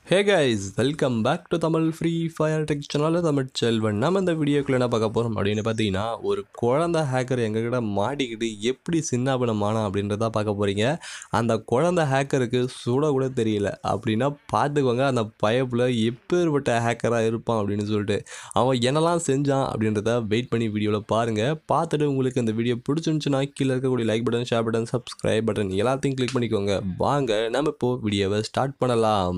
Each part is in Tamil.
hey guys welcome back to Tamil Free Fire tech channel Tamil Selvan நம்ம இந்த வீடியோக்குள்ள என்ன பார்க்க போகிறோம் அப்படின்னு பார்த்தீங்கன்னா ஒரு குழந்தை ஹேக்கர் எங்ககிட்ட மாட்டிக்கிட்டு எப்படி சின்னாபனமானா அப்படின்றத பார்க்க போகிறீங்க அந்த குழந்தை ஹேக்கருக்கு சுட கூட தெரியல அப்படின்னா பார்த்துக்கோங்க அந்த பயப்பில் எப்பேற்பட்ட ஹேக்கராக இருப்பான் அப்படின்னு சொல்லிட்டு அவன் என்னெல்லாம் செஞ்சான் அப்படின்றத வெயிட் பண்ணி வீடியோவில் பாருங்கள் பார்த்துட்டு உங்களுக்கு இந்த வீடியோ பிடிச்சிருந்துச்சுன்னா கீழே இருக்கக்கூடிய like button share button subscribe button எல்லாத்தையும் கிளிக் பண்ணிக்கோங்க வாங்க நம்ம இப்போது வீடியோவை ஸ்டார்ட் பண்ணலாம்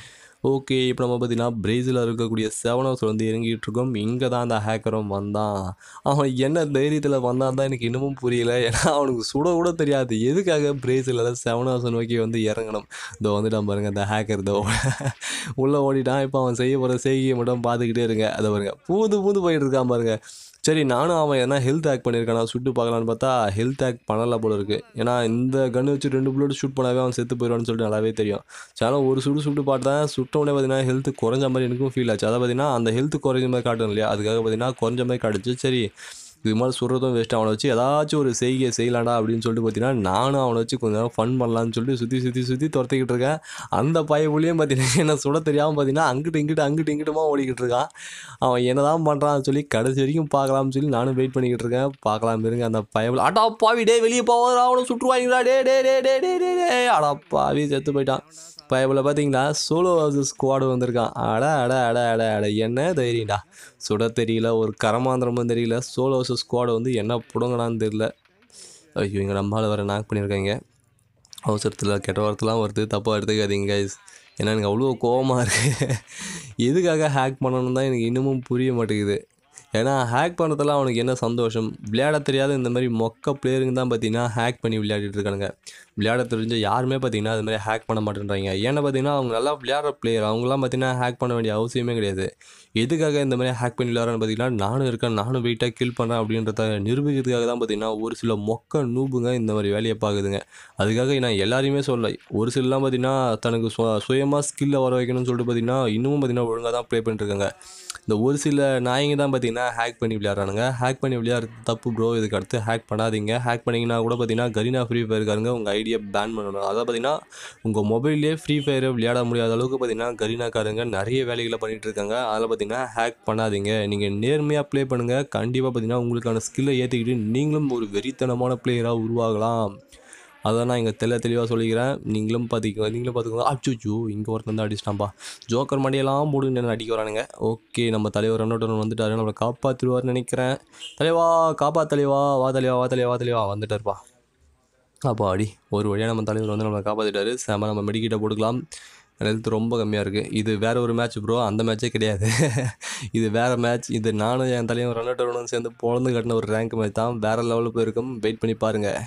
ஓகே இப்போ நம்ம பார்த்தீங்கன்னா பிரேசிலில் இருக்கக்கூடிய செவன் ஹவுஸ் வந்து இறங்கிட்டு இருக்கோம் இங்கே தான் அந்த ஹேக்கரும் வந்தான் அவன் என்ன தைரியத்தில் வந்தான் தான் எனக்கு இன்னமும் புரியல ஏன்னா அவனுக்கு சுட கூட தெரியாது எதுக்காக பிரேசிலில் செவன் ஹவுஸ் நோக்கி வந்து இறங்கணும் இதோ வந்துட்டான் பாருங்க அந்த ஹேக்கர் இதோ உள்ளே ஓடிட்டான் இப்போ அவன் செய்ய போகிற செய்கையை மட்டும் பார்த்துக்கிட்டே இருங்க அதை பாருங்க பூந்து பூந்து போயிட்டு இருக்கான் பாருங்க சரி நானும் அவன் என்ன ஹெல்த் ஹேக் பண்ணியிருக்கானா சுட்டு பார்க்கலான்னு பார்த்தா ஹெல்த் ஹேக் பண்ணல போல இருக்குது ஏன்னா இந்த கன்று வச்சு ரெண்டு புல்லட் ஷூட் பண்ணாவே அவன் செத்து போயிடுவான்னு சொல்லிட்டு நல்லாவே தெரியும் சேனல் ஒரு சுடு சுட்டு பார்த்தேன் சுட்ட உடனே பார்த்தீங்கன்னா ஹெல்த் குறைஞ்ச மாதிரி எனக்கும் ஃபீல் ஆச்சு அதை பார்த்தீங்கன்னா அந்த ஹெல்த் குறைஞ்ச மாதிரி காட்டும் இல்லையா அதுக்காக பார்த்தீங்கன்னா குறைஞ்ச மாதிரி காட்டுச்சு சரி இது மாதிரி சுடுறதும் வேஸ்ட் அவனை வச்சு ஏதாச்சும் ஒரு செய்கை செய்யலாம்டா அப்படின்னு சொல்லிட்டு பார்த்தீங்கன்னா நானும் அவனை வச்சு கொஞ்சம் நேரம் ஃபன் பண்ணலான்னு சொல்லிட்டு சுற்றி சுற்றி சுற்றி துரத்திக்கிட்டு இருக்கேன் அந்த பையன் பார்த்தீங்கன்னா என்ன சுட தெரியாமல் பார்த்தீங்கன்னா அங்கிட்டு இங்கிட்டு அங்கிட்டு இங்கிட்டுமா ஓடிக்கிட்டு இருக்கான் அவன் என்னதான் பண்ணுறான்னு சொல்லி கடைசி வரைக்கும் பார்க்கலாம்னு சொல்லி நானும் வெயிட் பண்ணிக்கிட்டு இருக்கேன் பார்க்கலாம் இருங்க அந்த பயவில் அடா பாவி டே வெளியே போவதா அவனை சுற்றுவாங்களா டே டே டே டே டே டே டே அடா பாவி செத்து போயிட்டான் பயவில் பார்த்தீங்களா சோலோ ஹவுஸ் ஸ்குவாடு வந்திருக்கான் அட அட அட அட அட என்ன தைரியம்டா சுட தெரியல ஒரு கரமாந்திரமும் தெரியல சோலோ ஹவுஸ் ஸ்குவாடு வந்து என்ன புடுங்கனான்னு தெரியல ஐயோ இங்கே நம்மளால் வேறு நாக் பண்ணியிருக்காங்க அவசரத்தில் கெட்ட வார்த்தைலாம் வருது தப்பாக எடுத்துக்காதீங்க கைஸ் ஏன்னா எனக்கு அவ்வளோ கோவமாக இருக்குது எதுக்காக ஹேக் பண்ணணும் தான் எனக்கு இன்னமும் புரிய மாட்டேங்குது ஏன்னா ஹேக் பண்ணுறதுல அவனுக்கு என்ன சந்தோஷம் விளையாட தெரியாத இந்த மாதிரி மொக்க பிளேயருங்க தான் பார்த்தீங்கன்னா ஹேக் பண்ணி விளையாடிட்டு இருக்கானுங்க விளையாட தெரிஞ்ச யாருமே பார்த்தீங்கன்னா அது மாதிரி ஹேக் பண்ண மாட்டேன்றாங்க ஏன்னா பார்த்தீங்கன்னா அவங்க நல்லா விளையாடுற பிளேயர் அவங்களாம் பார்த்தீங்கன்னா ஹேக் பண்ண வேண்டிய அவசியமே கிடையாது எதுக்காக இந்த மாதிரி ஹேக் பண்ணி விளையாடுறேன்னு பார்த்தீங்கன்னா நானும் இருக்கேன் நானும் வெயிட்டாக கில் பண்ணுறேன் அப்படின்றத நிரூபிக்கிறதுக்காக தான் பார்த்தீங்கன்னா ஒரு சில மொக்க நூபுங்க இந்த மாதிரி வேலையை பார்க்குதுங்க அதுக்காக நான் எல்லாரையுமே சொல்ல ஒரு சிலலாம் பார்த்தீங்கன்னா தனக்கு சு சுயமாக ஸ்கில்லை வர வைக்கணும்னு சொல்லிட்டு பார்த்தீங்கன்னா இன்னமும் பார்த்தீங்கன்னா ஒழுங்காக தான் ப்ளே பண்ணிட்டுருக்காங்க இந்த ஒரு சில நாய்ங்க தான் பார்த்தீங்கன்னா ஹேக் பண்ணி விளையாடுறானுங்க ஹேக் பண்ணி விளையாடுறது தப்பு ப்ரோ இதுக்கு அடுத்து ஹேக் பண்ணாதீங்க ஹேக் பண்ணிங்கன்னா கூட பார்த்தீங்கன்னா கரீனா ஃப்ரீ ஃபயர்காரங்க உங்கள் ஐடியா பேன் பண்ணணும் அதாவது பார்த்தீங்கன்னா உங்கள் மொபைல்லே ஃப்ரீ ஃபயரை விளையாட முடியாத அளவுக்கு பார்த்தீங்கன்னா கரீனாக்காரங்க நிறைய வேலைகளை பண்ணிகிட்டு இருக்காங்க அதில் பார்த்தீங்கன்னா ஹேக் பண்ணாதீங்க நீங்கள் நேர்மையாக ப்ளே பண்ணுங்கள் கண்டிப்பாக பார்த்தீங்கன்னா உங்களுக்கான ஸ்கில்லை ஏற்றிக்கிட்டு நீங்களும் ஒரு வெறித்தனமான பிளேயராக உருவாகலாம் அதை நான் இங்கே தெல்ல தெளிவாக சொல்லிக்கிறேன் நீங்களும் பார்த்துக்கோ நீங்களும் பார்த்துக்கோங்க அச்சுச்சோ இங்கே ஒருத்தன் வந்து அடிச்சிட்டான்பா ஜோக்கர் மண்டியெல்லாம் போடுங்க என்ன அடிக்க வரானுங்க ஓகே நம்ம தலைவர் ரன்னோட்டர் வந்துட்டாரு நம்மளை காப்பாற்றிடுவார்னு நினைக்கிறேன் தலைவா காப்பா தலைவா வா தலைவா வா தலைவா வா தலைவா வந்துட்டார்ப்பா அப்பா அடி ஒரு வழியாக நம்ம தலைவர் வந்து நம்மளை காப்பாற்றிட்டாரு செம நம்ம மெடிக்கிட்ட போட்டுக்கலாம் ஹெல்த் ரொம்ப கம்மியாக இருக்குது இது வேறு ஒரு மேட்ச் ப்ரோ அந்த மேட்ச்சே கிடையாது இது வேறு மேட்ச் இது நானும் என் தலைவன் ரன்னோட்டரும் சேர்ந்து பொழந்து கட்டின ஒரு ரேங்க் மேட்ச் தான் வேறு லெவலில் போயிருக்கும் வெயிட் பண்ணி பாருங்கள்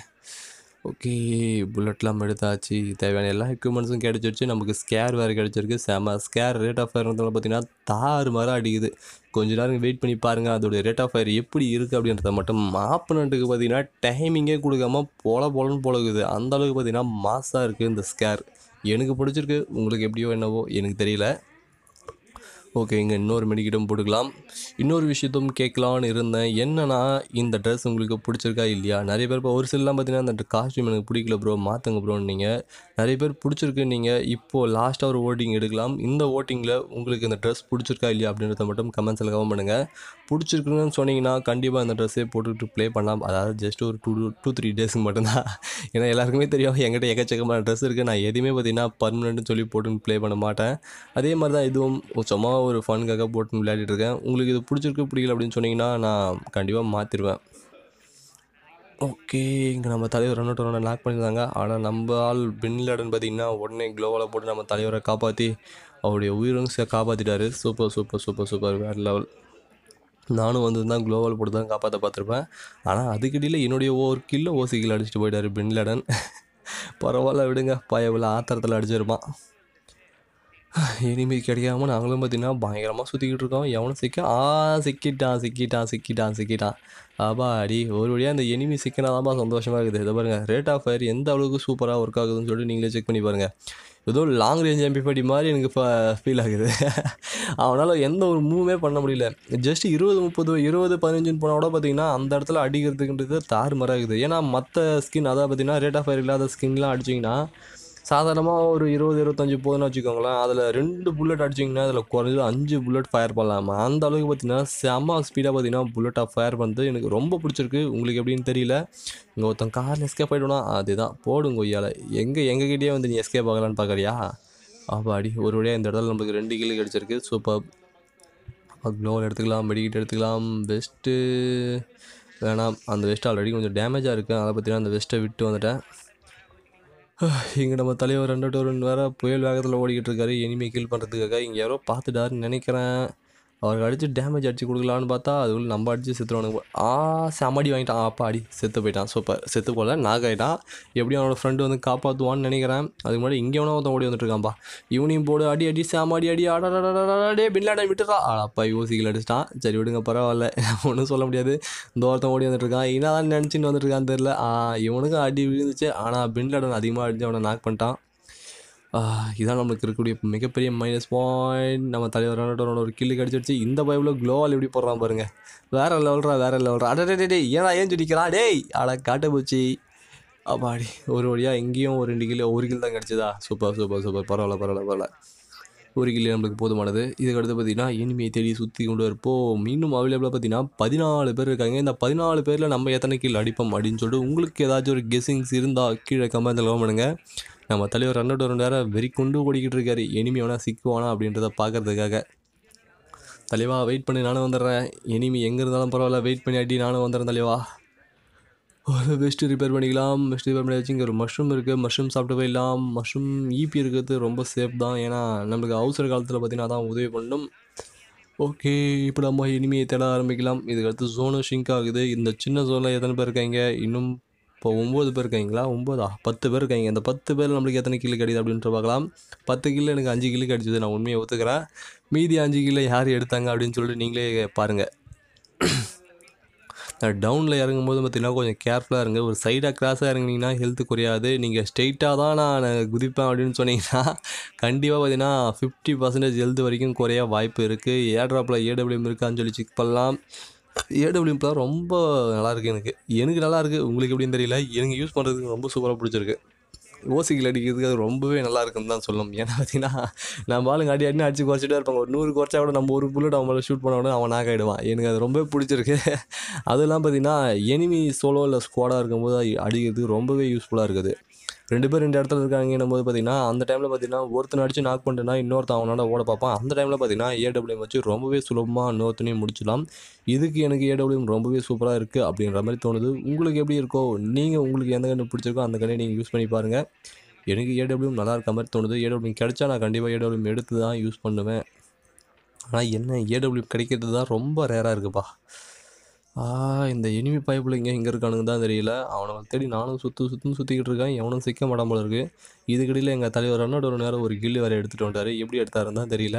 ஓகே புல்லட்லாம் எடுத்தாச்சு தேவையான எல்லா எக்யூப்மெண்ட்ஸும் கிடச்சிருச்சு நமக்கு ஸ்கேர் வேறு கிடச்சிருக்கு செம ஸ்கேர் ரேட் ஆஃப் ஃபயர் பார்த்தீங்கன்னா தாறு மாதிரி அடிக்குது கொஞ்ச நேரம் வெயிட் பண்ணி பாருங்கள் அதோடைய ரேட் ஆஃப் ஃபயர் எப்படி இருக்குது அப்படின்றத மட்டும் ஆப்பனண்ட்டுக்கு பார்த்தீங்கன்னா டைமிங்கே கொடுக்காம போல போலன்னு போலகுது அந்த அளவுக்கு பார்த்தீங்கன்னா மாசாக இருக்குது இந்த ஸ்கேர் எனக்கு பிடிச்சிருக்கு உங்களுக்கு எப்படியோ என்னவோ எனக்கு தெரியல ஓகே இங்கே இன்னொரு மெடிக்கிட்டும் போட்டுக்கலாம் இன்னொரு விஷயத்தும் கேட்கலான்னு இருந்தேன் என்னன்னா இந்த ட்ரெஸ் உங்களுக்கு பிடிச்சிருக்கா இல்லையா நிறைய பேர் இப்போ ஒரு சிலலாம் பார்த்தீங்கன்னா அந்த காஸ்ட்யூம் எனக்கு பிடிக்கல ப்ரோ மாற்றுங்க ப்ரோன்னு நீங்கள் நிறைய பேர் பிடிச்சிருக்கு நீங்கள் இப்போது லாஸ்ட்டாக ஒரு ஓட்டிங் எடுக்கலாம் இந்த ஓட்டிங்கில் உங்களுக்கு இந்த ட்ரெஸ் பிடிச்சிருக்கா இல்லையா அப்படின்றத மட்டும் கமெண்ட்ஸில் கமெண்ட் பண்ணுங்கள் பிடிச்சிருக்குன்னு சொன்னீங்கன்னா கண்டிப்பாக அந்த ட்ரெஸ்ஸே போட்டுக்கிட்டு ப்ளே பண்ணலாம் அதாவது ஜஸ்ட் ஒரு டூ டூ த்ரீ டேஸ்க்கு மட்டும்தான் ஏன்னா எல்லாருக்குமே தெரியும் என்கிட்ட எக்கச்சக்கமான ட்ரெஸ் இருக்குது நான் எதுவுமே பார்த்தீங்கன்னா பர்மனெண்ட்னு சொல்லி போட்டுன்னு ப்ளே பண்ண மாட்டேன் அதே மாதிரி தான் இதுவும் சும்மா ஒரு ஃபனுக்காக போட்டுன்னு விளையாடிட்டு இருக்கேன் உங்களுக்கு இது பிடிச்சிருக்கு பிடிக்கல அப்படின்னு சொன்னீங்கன்னா நான் கண்டிப்பாக மாற்றிடுவேன் ஓகே இங்கே நம்ம தலைவர் ரன்னோட் ரன்னை லாக் பண்ணியிருந்தாங்க ஆனால் நம்ம ஆள் பின்லாடன் பார்த்தீங்கன்னா உடனே க்ளோவில் போட்டு நம்ம தலைவரை காப்பாற்றி அவருடைய உயிரும் காப்பாற்றிட்டாரு சூப்பர் சூப்பர் சூப்பர் சூப்பர் வேறு லெவல் நானும் வந்து தான் க்ளோவல் போட்டு தான் காப்பாற்ற பார்த்துருப்பேன் ஆனால் அதுக்கிடையில் என்னுடைய ஒரு கில்லோ ஓசிக்கில் அடிச்சுட்டு போயிட்டார் பின்லாடன் பரவாயில்ல விடுங்க பயவில் ஆத்திரத்தில் அடிச்சிருப்பான் இனிமே கிடைக்காம நாங்களும் பார்த்தீங்கன்னா பயங்கரமாக சுற்றிக்கிட்டு இருக்கோம் எவனும் சிக்க ஆ சிக்கிட்டான் சிக்கிட்டான் சிக்கிட்டான் சிக்கிட்டான் அப்பா அடி ஒரு வழியாக அந்த எனிமி சிக்கினாதான்ப்பா சந்தோஷமாக இருக்குது இதை பாருங்கள் ரேட் ஆஃப் ஃபயர் எந்த அளவுக்கு சூப்பராக ஒர்க் ஆகுதுன்னு சொல்லிட்டு நீங்களே செக் பண்ணி பாருங்கள் ஏதோ லாங் ரேஞ்ச் எம்பிபடி மாதிரி எனக்கு இப்போ ஃபீல் ஆகுது அவனால் எந்த ஒரு மூவுமே பண்ண முடியல ஜஸ்ட் இருபது முப்பது இருபது பதினஞ்சுன்னு போனால் கூட பார்த்தீங்கன்னா அந்த இடத்துல அடிக்கிறதுக்குன்றது தாறு இருக்குது ஏன்னா மற்ற ஸ்கின் அதாவது பார்த்தீங்கன்னா ரேட் ஆஃப் ஃபயர் இல்லாத ஸ்கின்லாம் அடிச்சிங்கன்னா சாதாரணமாக ஒரு இருபது இருபத்தஞ்சி போதுன்னு வச்சுக்கோங்களேன் அதில் ரெண்டு புல்லட் அடிச்சிங்கன்னா அதில் குறைஞ்சது அஞ்சு புல்லட் ஃபயர் பண்ணலாமா அந்த அளவுக்கு பார்த்தீங்கன்னா செம்ம ஸ்பீடாக பார்த்தீங்கன்னா புல்லட்டாக ஃபயர் பண்ணுறது எனக்கு ரொம்ப பிடிச்சிருக்கு உங்களுக்கு எப்படின்னு தெரியல இங்கே ஒருத்தன் காரில் எஸ்கேப் ஆகிடுனா அதுதான் போடுங்க கொய்யால எங்கே எங்ககிட்டயே வந்து நீ எஸ்கேப் ஆகலான்னு பார்க்குறியா ஆப்பாடி ஒரு வழியாக இந்த இடத்துல நம்மளுக்கு ரெண்டு கிலோ கிடச்சிருக்கு சூப்பர் க்ளோவல் எடுத்துக்கலாம் மெடிக்கிட் எடுத்துக்கலாம் வெஸ்ட்டு வேணாம் அந்த வெஸ்ட் ஆல்ரெடி கொஞ்சம் டேமேஜாக இருக்குது அதை பற்றினா அந்த வெஸ்ட்டை விட்டு வந்துட்டேன் இங்கே நம்ம தலைவர் ரெண்டு டோரன் வேறு புயல் வேகத்தில் ஓடிக்கிட்டு இருக்காரு எனிமே கில் பண்ணுறதுக்காக இங்கே யாரோ பார்த்துட்டாருன்னு நினைக்கிறேன் அவருக்கு அடித்து டேமேஜ் அடித்து கொடுக்கலான்னு பார்த்தா அதுக்குள்ள நம்ம அடித்து செத்துருவானுங்க ஆ செமடி வாங்கிட்டான் அப்பா அடி செத்து போயிட்டான் சூப்பர் செத்து போல நாக் ஆகிட்டான் எப்படியும் அவனோட ஃப்ரெண்டு வந்து காப்பாற்றுவான்னு நினைக்கிறேன் அதுக்கு முன்னாடி இங்கே எவனோ ஒருத்தன் ஓடி வந்துட்டு இருக்கான்பா இவனையும் போடு அடி அடி சாமாடி அடி ஆடாடே பில்லாட விட்டுறா ஆடாப்பா யோசிக்கல அடிச்சிட்டான் சரி விடுங்க பரவாயில்ல ஒன்றும் சொல்ல முடியாது இந்த ஒருத்தன் ஓடி வந்துட்டு இருக்கான் என்னதான் நினச்சின்னு வந்துட்டு இருக்கான்னு தெரில ஆ, இவனுக்கும் அடி விழுந்துச்சு ஆனால் பின்லாடன் அதிகமாக அடிச்சு அவனை நாக் பண்ணிட்டான் ஆ, இதான் நம்மளுக்கு இருக்கக்கூடிய மிகப்பெரிய மைனஸ் பாயிண்ட் நம்ம தலைவர் ரொனால்டோனோட ஒரு கில்லு கிடச்சிருச்சு இந்த பைபிள் க்ளோவால் எப்படி போடுறான் பாருங்க வேற லெவல்ரா வேற லெவல்ரா அடே டே டேய் ஏன்னா ஏன் சொல்லிக்கிறா டேய் அட காட்ட போச்சு அப்பாடி ஒரு வழியாக இங்கேயும் ஒரு ரெண்டு கிலோ ஒரு கிலோ தான் கிடச்சதா சூப்பர் சூப்பர் சூப்பர் பரவாயில்ல பரவாயில்ல பரவாயில்ல ஒரு கிலோ நம்மளுக்கு போதுமானது இதுக்கு அடுத்து பார்த்தீங்கன்னா இனிமையை தேடி சுற்றி கொண்டு இருப்போம் இன்னும் அவைலபிளாக பார்த்தீங்கன்னா பதினாலு பேர் இருக்காங்க இந்த பதினாலு பேரில் நம்ம எத்தனை கில் அடிப்போம் அப்படின்னு சொல்லிட்டு உங்களுக்கு ஏதாச்சும் ஒரு கெஸ்ஸிங்ஸ் இருந்தால் கீழே கமெண்ட்டில் லவ் பண்ணுங்க நம்ம தலைவர் ரன்னோட ஒரு நேரம் வெறி கொண்டு ஓடிக்கிட்டு இருக்காரு எனிமி வேணா சிக்குவானா அப்படின்றத பார்க்கறதுக்காக தலைவா வெயிட் பண்ணி நானும் வந்துடுறேன் எனிமி எங்கே இருந்தாலும் பரவாயில்ல வெயிட் பண்ணி அடி நானும் வந்துடுறேன் தலைவா ஒரு பெஸ்ட்டு ரிப்பேர் பண்ணிக்கலாம் பெஸ்ட் ரிப்பேர் பண்ணி வச்சு இங்கே ஒரு மஷ்ரூம் இருக்குது மஷ்ரூம் சாப்பிட்டு போயிடலாம் மஷ்ரூம் ஈபி இருக்கிறது ரொம்ப சேஃப் தான் ஏன்னா நம்மளுக்கு அவசர காலத்தில் பார்த்தீங்கன்னா அதான் உதவி பண்ணும் ஓகே இப்போ நம்ம இனிமையை தேட ஆரம்பிக்கலாம் இதுக்கு அடுத்து ஜோனும் ஷிங்க் ஆகுது இந்த சின்ன ஜோனில் எத்தனை பேர் இருக்காங்க இன்னும் இப்போ ஒம்பது பேர் இருக்காங்களா ஒம்பதா பத்து பேர் இருக்காங்க இந்த பத்து பேர் நம்மளுக்கு எத்தனை கிலோ கிடைக்குது அப்படின்ட்டு பார்க்கலாம் பத்து கிலோ எனக்கு அஞ்சு கிலோ கிடைச்சது நான் உண்மையை ஒத்துக்கிறேன் மீதி அஞ்சு கிலோ யார் எடுத்தாங்க அப்படின்னு சொல்லிட்டு நீங்களே பாருங்கள் டவுனில் இறங்கும்போது பார்த்தீங்கன்னா கொஞ்சம் கேர்ஃபுல்லாக இருங்க ஒரு சைடாக கிராஸாக இறங்குனீங்கன்னா ஹெல்த் குறையாது நீங்கள் ஸ்ட்ரெயிட்டாக தான் நான் குதிப்பேன் அப்படின்னு சொன்னீங்கன்னா கண்டிப்பாக பார்த்தீங்கன்னா ஃபிஃப்டி பர்சன்டேஜ் ஹெல்த் வரைக்கும் குறைய வாய்ப்பு இருக்குது ஏர்ட்ராப்பில் ஏடபிள்யூஎம் இருக்கான்னு சொல்லி செக் பண்ணலாம் ஏடபிள்யூஎம் தான் ரொம்ப நல்லா இருக்கு எனக்கு எனக்கு நல்லா இருக்குது உங்களுக்கு எப்படின்னு தெரியல எனக்கு யூஸ் பண்ணுறதுக்கு ரொம்ப சூப்பராக பிடிச்சிருக்கு ஓசிக்கில் அடிக்கிறதுக்கு அது ரொம்பவே நல்லா இருக்குன்னு தான் சொல்லணும் ஏன்னா பார்த்தீங்கன்னா நம்ம ஆளுங்க அடி அடி அடிச்சு குறைச்சிட்டே இருப்பாங்க ஒரு நூறு குறைச்சா கூட நம்ம ஒரு புல்லட் அவன் மேலே ஷூட் பண்ண உடனே அவன் நாக் ஆகிடுவான் எனக்கு அது ரொம்ப பிடிச்சிருக்கு அதெல்லாம் பார்த்தீங்கன்னா எனிமி சோலோ இல்லை ஸ்குவாடாக இருக்கும்போது அது அடிக்கிறதுக்கு ரொம்பவே யூஸ்ஃபுல்லாக இருக்குது ரெண்டு பேர் ரெண்டு இடத்துல இருக்காங்கன்னும் போது பார்த்தீங்கன்னா அந்த டைமில் பார்த்தீங்கன்னா ஒருத்தன் அடிச்சு நாக் பண்ணிட்டுனா இன்னொருத்தன் அவனோட ஓட பார்ப்பான் அந்த டைமில் பார்த்தீங்கன்னா ஏடபிள்யூஎம் வச்சு ரொம்பவே சுலபமாக இன்னொருத்தனையும் முடிச்சிடலாம் இதுக்கு எனக்கு ஏடபிள்யூஎம் ரொம்பவே சூப்பராக இருக்குது அப்படின்ற மாதிரி தோணுது உங்களுக்கு எப்படி இருக்கோ நீங்கள் உங்களுக்கு எந்த கண்ணு பிடிச்சிருக்கோ அந்த கண்ணை நீங்கள் யூஸ் பண்ணி பாருங்கள் எனக்கு ஏடபிள்யூஎம் நல்லா இருக்க மாதிரி தோணுது ஏடபிள்யூஎம் கிடைச்சா நான் கண்டிப்பாக ஏடபிள்யூஎம் எடுத்து தான் யூஸ் பண்ணுவேன் ஆனால் என்ன ஏடபிள்யூஎம் கிடைக்கிறது தான் ரொம்ப ரேராக இருக்குப்பா ஆ இந்த எனிமி பைப்பில் இங்கே எங்கே இருக்கானுங்க தான் தெரியல அவனை தேடி நானும் சுற்று சுற்றும் சுற்றிக்கிட்டு இருக்கேன் எவனும் சிக்க மாட்டான் போல இருக்கு இதுக்கிடையில் எங்கள் தலைவர் ரன்னோட ஒரு நேரம் ஒரு கில்லு வேறு எடுத்துகிட்டு வந்துட்டார் எப்படி எடுத்தாருன்னு தான் தெரியல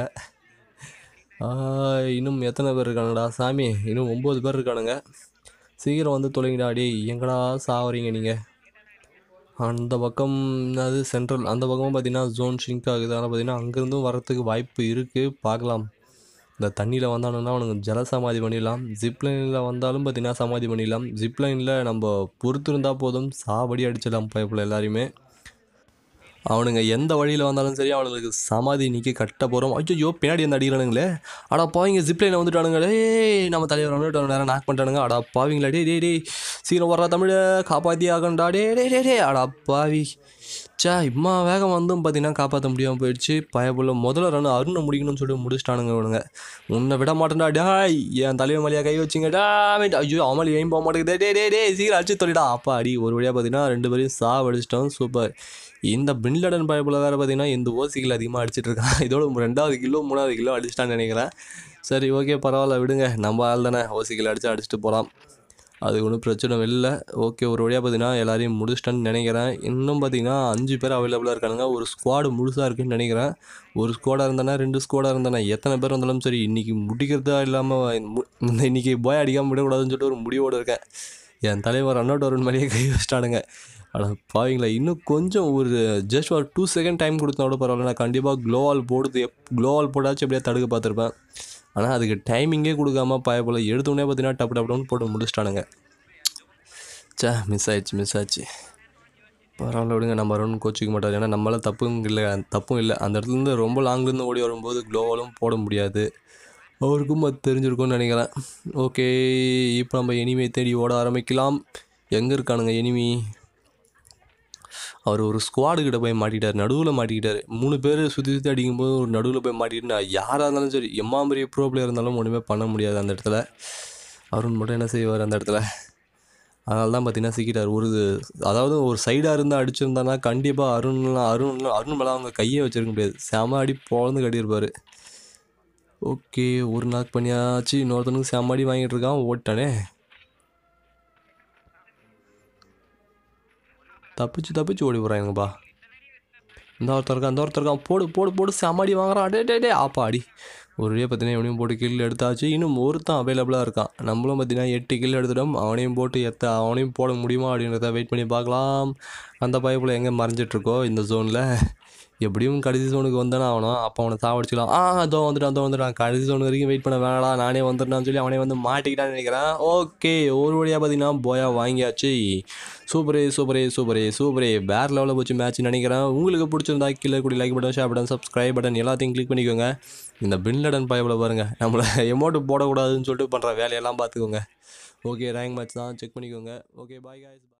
ஆ, இன்னும் எத்தனை பேர் இருக்கானுங்கடா சாமி இன்னும் ஒம்பது பேர் இருக்கானுங்க சீக்கிரம் வந்து தொலைங்கடா டேய் எங்கடா சாவறீங்க நீங்கள் அந்த பக்கம் அது சென்ட்ரல் அந்த பக்கமும் பார்த்தீங்கன்னா ஜோன் ஷிங்க் ஆகுது ஆனால் பார்த்தீங்கன்னா அங்கேருந்தும் வரத்துக்கு வாய்ப்பு இருக்குது பார்க்கலாம் இந்த தண்ணியில் வந்தானுங்கன்னா அவனுங்க ஜல சமாதி பண்ணிடலாம் ஜிப்லைனில் வந்தாலும் பார்த்தீங்கன்னா சமாதி பண்ணிடலாம் ஜிப்லைனில் நம்ம பொறுத்திருந்தா போதும் சாவடி அடிச்சிடலாம் பைப்பில் எல்லாரையுமே அவனுங்க எந்த வழியில் வந்தாலும் சரி அவனுங்களுக்கு சமாதி நிற்க கட்ட போகிறோம் ஐயோ பின்னாடி வந்து அடிக்கிறானுங்களே அடா பாவிங்க ஜிப்லைனில் வந்துட்டானுங்க டேய் நம்ம தலைவர் வந்துட்டு நேரம் நாக் பண்ணிட்டானுங்க அடா பாவிங்களா டே டே டேய் சீக்கிரம் வர்றா தமிழை காப்பாற்றி ஆகண்டா டே டே டே டே அடா பாவி சே இம்மா வேகம் வந்தும் பார்த்தீங்கன்னா காப்பாற்ற முடியாமல் போயிடுச்சு பயப்புள்ள முதல்ல ரன் அருணை முடிக்கணும்னு சொல்லிட்டு முடிச்சிட்டானுங்க இவனுங்க உன்னை விட மாட்டேன்டா டாய் என் தலைவர் மலையாக கை வச்சிங்க டாமேட் ஐயோ அவன் ஏன் போக மாட்டேங்குது டே டே டே சீக்கிரம் அடிச்சு தொழிடா அப்பா அடி ஒரு வழியாக பார்த்தீங்கன்னா ரெண்டு பேரையும் சாவடிச்சிட்டோம் சூப்பர் இந்த பின்லடன் பயப்புல வேறு பார்த்தீங்கன்னா இந்த ஓசிகள் அதிகமாக அடிச்சிட்டு இருக்கான் இதோட ரெண்டாவது கிலோ மூணாவது கிலோ அடிச்சிட்டான்னு நினைக்கிறேன் சரி ஓகே பரவாயில்ல விடுங்க நம்ம ஆள் தானே ஓசிகள் அடித்து அடிச்சுட்டு போகலாம் அது ஒன்றும் பிரச்சனை இல்லை ஓகே ஒரு வழியாக பார்த்தீங்கன்னா எல்லாரையும் முடிச்சிட்டேன்னு நினைக்கிறேன் இன்னும் பார்த்தீங்கன்னா அஞ்சு பேர் அவைலபிளாக இருக்கானுங்க ஒரு ஸ்குவாடு முழுசாக இருக்குன்னு நினைக்கிறேன் ஒரு ஸ்குவாடாக இருந்தானே ரெண்டு ஸ்குவாடாக இருந்தானே எத்தனை பேர் வந்தாலும் சரி இன்றைக்கி முடிக்கிறதா இல்லாமல் இன்றைக்கி போய் அடிக்காமல் விடக்கூடாதுன்னு சொல்லிட்டு ஒரு முடிவோடு இருக்கேன் என் தலைவர் அண்ணோட ஒரு மாதிரியே கை வச்சிட்டானுங்க அட பாவீங்களா இன்னும் கொஞ்சம் ஒரு ஜஸ்ட் ஒரு டூ செகண்ட் டைம் கொடுத்தா கூட பரவாயில்ல நான் கண்டிப்பாக க்ளோவால் போடுறது எப் க்ளோவால் போட்டாச்சும் எப்படியா தடுக்க பார்த்துருப்பேன் ஆனால் அதுக்கு டைமிங்கே கொடுக்காம பயப்போல எடுத்தோடனே பார்த்தீங்கன்னா டப்பு டப்பு டப்புன்னு போட்டு முடிச்சிட்டானுங்க சே மிஸ் ஆயிடுச்சு மிஸ் ஆச்சு பரவாயில்ல விடுங்க நம்ம அருண் கோச்சிக்க மாட்டார் ஏன்னா நம்மளால தப்பும் இல்லை தப்பும் இல்லை அந்த இடத்துலேருந்து ரொம்ப லாங்லேருந்து ஓடி வரும்போது க்ளோவாலும் போட முடியாது அவருக்கும் அது தெரிஞ்சிருக்கும்னு நினைக்கிறேன் ஓகே இப்போ நம்ம எனிமையை தேடி ஓட ஆரம்பிக்கலாம் எங்கே இருக்கானுங்க எனிமி அவர் ஒரு ஸ்குவாடு கிட்ட போய் மாட்டிக்கிட்டார் நடுவில் மாட்டிக்கிட்டார் மூணு பேர் சுற்றி சுற்றி அடிக்கும்போது ஒரு நடுவில் போய் மாட்டிக்கிட்டு நான் யாராக இருந்தாலும் சரி எம்மா பெரிய ப்ரோ பிளேயர் இருந்தாலும் ஒன்றுமே பண்ண முடியாது அந்த இடத்துல அருண் மட்டும் என்ன செய்வார் அந்த இடத்துல அதனால தான் பார்த்தீங்கன்னா சிக்கிட்டார் ஒரு அதாவது ஒரு சைடாக இருந்து அடிச்சிருந்தானா கண்டிப்பாக அருண்லாம் அருண் அருண் மேலே அவங்க கையே வச்சிருக்க முடியாது செம அடி பொழந்து கட்டியிருப்பார் ஓகே ஒரு நாக் பண்ணியாச்சு இன்னொருத்தனுக்கு செம அடி வாங்கிட்டு இருக்கான் ஓட்டானே தப்பிச்சு தப்பிச்சு ஓடி போகிறாங்கப்பா இந்த ஒருத்தர் இருக்கான் அந்த ஒருத்தர் இருக்கான் போடு போடு போடு செமடி வாங்குறான் டே டே டே ஆப்பா அடி ஒரு வழியாக பார்த்தீங்கன்னா இவனையும் போட்டு கில் எடுத்தாச்சு இன்னும் ஒருத்தன் அவைலபிளாக இருக்கான் நம்மளும் பார்த்தீங்கன்னா எட்டு கில் எடுத்துட்டோம் அவனையும் போட்டு எத்த அவனையும் போட முடியுமா அப்படின்றத வெயிட் பண்ணி பார்க்கலாம் அந்த பைப்பில் எங்கே மறைஞ்சிட்ருக்கோ இந்த ஜோனில் எப்படியும் கடைசி ஜோனுக்கு வந்தானே ஆகணும் அப்போ அவனை சாவடிச்சிக்கலாம் ஆ அதோ வந்துட்டான் அதோ வந்துட்டான் கடைசி ஜோன் வரைக்கும் வெயிட் பண்ண வேணாடா நானே வந்துட்டான்னு சொல்லி அவனே வந்து மாட்டிக்கிட்டான்னு நினைக்கிறேன் ஓகே ஒரு வழியாக பார்த்தீங்கன்னா போயா வாங்கியாச்சு சூப்பரே சூப்பரே சூப்பரே சூப்பரே வேற லெவலில் போச்சு மேட்ச் நினைக்கிறேன் உங்களுக்கு பிடிச்சிருந்தா கீழே கூடிய like button share button subscribe button எல்லாத்தையும் கிளிக் பண்ணிக்கோங்க இந்த பின்லடன் பயவில் பாருங்கள் நம்மளை எமௌண்ட் போடக்கூடாதுன்னு சொல்லிட்டு பண்ணுற வேலையெல்லாம் பார்த்துக்கோங்க ஓகே ரேங்க் மேட்ச் தான் செக் பண்ணிக்கோங்க ஓகே பாய் guys